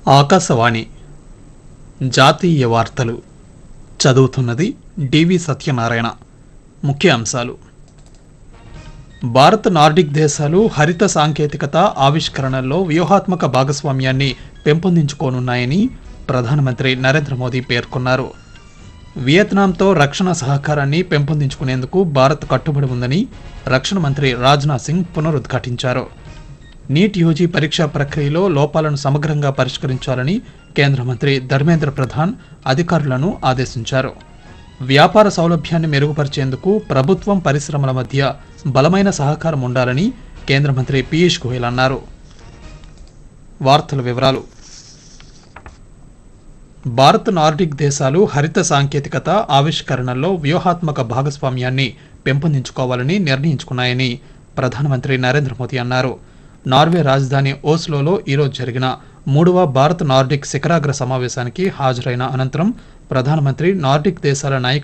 ఆకాశవాణి జాతీయ వార్తలు చదువుతున్నది డివి సత్యనారాయణ ముఖ్య అంశాలు భారత్ నార్డిక్ దేశాలు హరిత సాంకేతికత ఆవిష్కరణల్లో వ్యూహాత్మక భాగస్వామ్యాన్ని పెంపొందించుకోనున్నాయని ప్రధానమంత్రి నరేంద్ర మోదీ పేర్కొన్నారు వియత్నాంతో రక్షణ సహకారాన్ని పెంపొందించుకునేందుకు భారత్ కట్టుబడి ఉందని రక్షణ మంత్రి రాజ్నాథ్ సింగ్ పునరుద్ఘాటించారు నీట్ యూజీ పరీక్షా ప్రక్రియలో లోపాలను సమగ్రంగా పరిష్కరించాలని కేంద్ర మంత్రి ధర్మేంద్ర ప్రధాన్ అధికారులను ఆదేశించారు వ్యాపార సౌలభ్యాన్ని మెరుగుపరిచేందుకు ప్రభుత్వం పరిశ్రమల మధ్య బలమైన సహకారం ఉండాలని కేంద్ర మంత్రి పీయూష్ గోయల్ అన్నారు వార్తల వివరాలు భారత్ నార్డిక్ దేశాలు హరిత సాంకేతికత ఆవిష్కరణల్లో వ్యూహాత్మక భాగస్వామ్యాన్ని పెంపొందించుకోవాలని నిర్ణయించుకున్నాయని ప్రధానమంత్రి నరేంద్ర మోదీ అన్నారు నార్వే రాజధాని ఓస్లోలో ఈరోజు జరిగిన మూడవ భారత్ నార్డిక్ శిఖరాగ్ర సమావేశానికి హాజరైన అనంతరం ప్రధానమంత్రి నార్డిక్ దేశాల నాయకులు